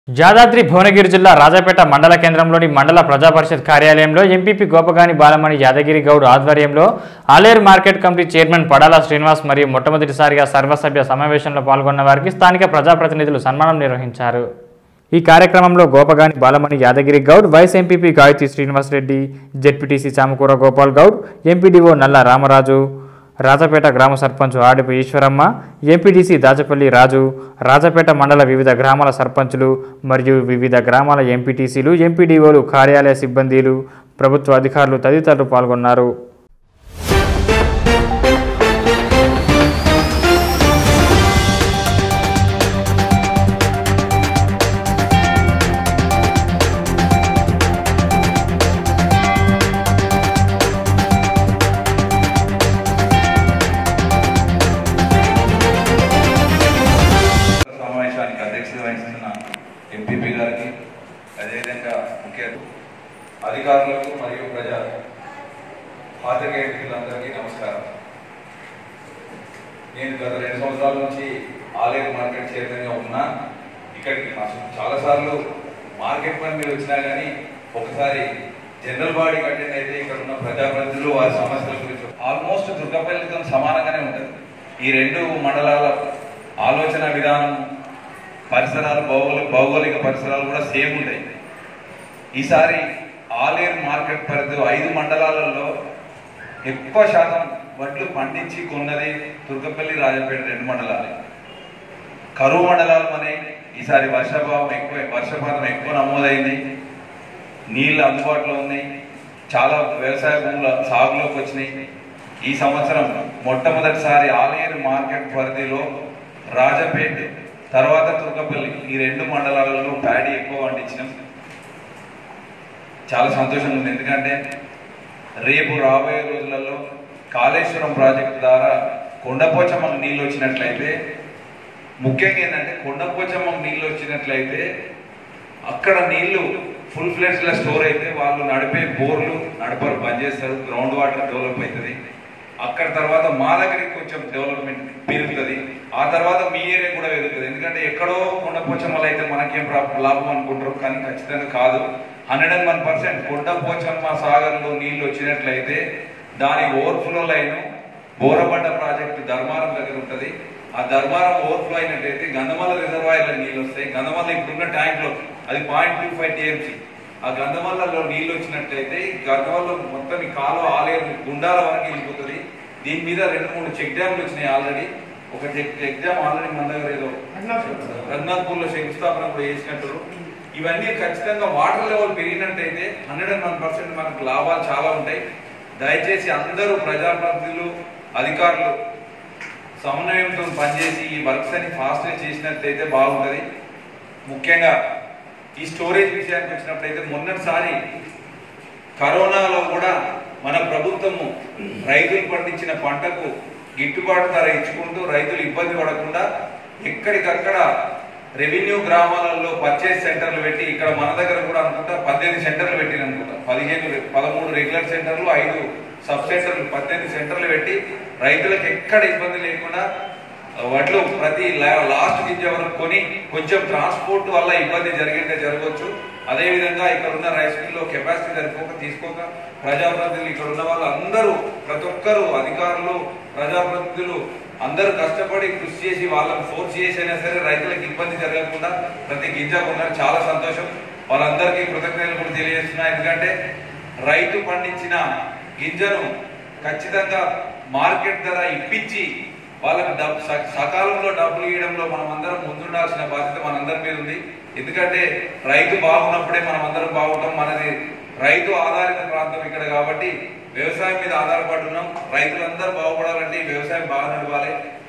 యాదాద్రి భువనగిరి జిల్లా రాజాపేట మండల కేంద్రంలోని మండల ప్రజా పరిషత్ కార్యాలయంలో ఎంపీపీ గోపగాని బాలమణి యాదగిరి గౌడ్ ఆధ్వర్యంలో Aleru market committee chairman Padala Srinivas మరియు మొట్టమొదటిసారిగా సర్వసభ్య సమావేశంలో పాల్గొన్న వారికి స్థానిక ప్రజాప్రతినిధులు సన్మానం నిర్వహించారు ఈ కార్యక్రమంలో Gopagani Balamani Yadagiri Goud vice MPP Gayatri Srinivas Reddy ZPTC Chamakura Gopal Goud MPDO Nalla Ramaraju Rajapeta గ్రామ సర్పంచ్ ఆడిపు ఈశ్వరమ్మ ఎంపీటీసీ దాచపల్లి రాజు రాజపేట మండల వివిధ గ్రామాల సర్పంచులు మరియు వివిధ గ్రామాల ఎంపీటీసీలు ఎంపీడీఓలు కార్యాలయ సిబ్బందిలు ప్రభుత్వ అధికారులు తదితరులు పాల్గొన్నారు సమావేశానికి అధ్యక్షత వహిస్తున్న ఎంపీపీ గారికి అదేవిధంగా ముఖ్య అధికారులకు మరియు ప్రజా పాత్రికేయులందరికీ నమస్కారం నేను గత రెండు సంవత్సరాల నుంచి ఆలయ మార్కెట్ చైర్మన్గా ఉన్నా ఇక్కడికి అసలు చాలాసార్లు మార్కెట్ పని మీద వచ్చినా కానీ ఒకసారి జనరల్ బాడీ అటెండ్ అయితే ఇక్కడ ఉన్న ప్రజాప్రతినిధులు వారి సమస్యల గురించి ఆల్మోస్ట్ దుర్గపల్లితో సమానంగానే ఉంటుంది ఈ రెండు మండలాల ఆలోచన విధానం పరిసరాలు భౌగోళిక భౌగోళిక పరిసరాలు కూడా సేమ్ ఉంటాయి ఈసారి ఆలేరు మార్కెట్ పరిధి ఐదు మండలాలలో ఎక్కువ శాతం వడ్లు పండించి కొన్నది తుర్కపల్లి రాజపేట రెండు మండలాలే కరువు మండలాలు అనే ఈసారి వర్షపాతం ఎక్కువ వర్షపాతం ఎక్కువ నమోదైంది నీళ్ళు అందుబాటులో ఉన్నాయి చాలా వ్యవసాయ భూముల సాగులోకి వచ్చినాయి ఈ సంవత్సరం మొట్టమొదటిసారి ఆలేరు మార్కెట్ పరిధిలో రాజపేట తర్వాత తుర్కపల్లి ఈ రెండు మండలాలలో ప్యాడీ ఎక్కువ పండించినాం చాలా సంతోషంగా ఉంది ఎందుకంటే రేపు రాబోయే రోజులలో కాళేశ్వరం ప్రాజెక్టు ద్వారా కొండపోచమ్మకు నీళ్ళు వచ్చినట్లయితే ముఖ్యంగా ఏంటంటే కొండపోచమ్మకు నీళ్ళు వచ్చినట్లయితే అక్కడ నీళ్లు ఫుల్ ఫ్లెడ్స్ లో స్టోర్ అయితే వాళ్ళు నడిపే బోర్లు నడపరు బంద్ చేస్తారు గ్రౌండ్ వాటర్ డెవలప్ అవుతుంది అక్కడ తర్వాత మా దగ్గరికి కొంచెం డెవలప్మెంట్ పెరుగుతుంది ఆ తర్వాత మీ ఏరియా కూడా పెరుగుతుంది ఎందుకంటే ఎక్కడో కొండపోచమ్మలు అయితే మనకేం ప్రా- లాభం అనుకుంటారు కానీ ఖచ్చితంగా కాదు hundred and one percent Kondapochamma సాగర్లో నీళ్లు వచ్చినట్లయితే దాని overflow line Borabanda project Dharmaram దగ్గర ఉంటుంది ఆ ధర్మారం ఓవర్ఫ్లో అయినట్లయితే గంధమల్ల రిజర్వాయర్లో నీళ్ళు వస్తాయి గంధమల్ల ఇప్పుడున్న ట్యాంక్ లో అది పాయింట్ టూ ఫైవ్ టీఎంసీ ఆ గంధమల్లలో నీళ్ళు వచ్చినట్లయితే ఈ గంధమల్ల మొత్తం ఈ కాలువ ఆలయం గుండాల వరకు వెళ్ళిపోతుంది దీని మీద రెండు మూడు చెక్ డ్యామ్లు వచ్చినాయి ఆల్రెడీ ఒక చెక్ చెక్ డ్యామ్ ఆల్రెడీ మన దగ్గర ఏదో రఘునాథ్పూర్ లో శంకుస్థాపన కూడా చేసినట్టు ఇవన్నీ ఖచ్చితంగా వాటర్ లెవెల్ పెరిగినట్టయితే హండ్రెడ్ అండ్ వన్ పర్సెంట్ మనకు లాభాలు చాలా ఉంటాయి దయచేసి అందరూ ప్రజాప్రతినిధులు అధికారులు సమన్వయంతో పనిచేసి ఈ వర్క్స్ అని ఫాస్ట్ గా చేసినట్లయితే బాగుంటది ముఖ్యంగా ఈ స్టోరేజ్ విషయానికి వచ్చినప్పుడైతే మొన్నటిసారి కరోనాలో కూడా మన ప్రభుత్వము రైతులు పండించిన పంటకు గిట్టుబాటు ధర ఇచ్చుకుంటూ రైతులు ఇబ్బంది పడకుండా ఎక్కడికక్కడ రెవెన్యూ గ్రామాలలో పర్చేస్ సెంటర్లు పెట్టి ఇక్కడ మన దగ్గర కూడా అనుకుంటా పద్దెనిమిది సెంటర్లు పెట్టిన అనుకుంటా పదిహేను పదమూడు రెగ్యులర్ సెంటర్లు ఐదు సబ్ సెంటర్లు పద్దెనిమిది సెంటర్లు పెట్టి రైతులకు ఎక్కడ ఇబ్బంది లేకుండా వడ్లు ప్రతి లా- లాస్ట్ గింజ వరకు కొని కొంచెం ట్రాన్స్పోర్ట్ వల్ల ఇబ్బంది జరిగింటే జరగవచ్చు అదే విధంగా ఇక్కడ ఉన్న రైస్ మిల్లో కెపాసిటీ సరిపోక తీసుకోక ప్రజాప్రతినిధులు ఇక్కడ ఉన్న వాళ్ళు అందరూ ప్రతి ఒక్కరు అధికారులు ప్రజాప్రతినిధులు అందరూ కష్టపడి కృషి చేసి వాళ్ళని ఫోర్స్ చేసి అయినా సరే రైతులకు ఇబ్బంది జరగకుండా ప్రతి గింజ కొన్నారు చాలా సంతోషం వాళ్ళందరికీ కృతజ్ఞతలు కూడా తెలియజేస్తున్నా ఎందుకంటే రైతు పండించిన గింజను ఖచ్చితంగా మార్కెట్ ధర ఇప్పించి వాళ్ళకి డబ్బు స- సకాలంలో డబ్బులు ఇవ్వడంలో మనం అందరం ముందుండాల్సిన బాధ్యత మనందరి మీద ఉంది ఎందుకంటే రైతు బాగున్నప్పుడే మనం అందరం బాగుంటాం మనది రైతు ఆధారిత ప్రాంతం ఇక్కడ కాబట్టి వ్యవసాయం మీద ఆధారపడి ఉన్నాం రైతులందరూ బాగుపడాలంటే ఈ వ్యవసాయం బాగా నడవాలి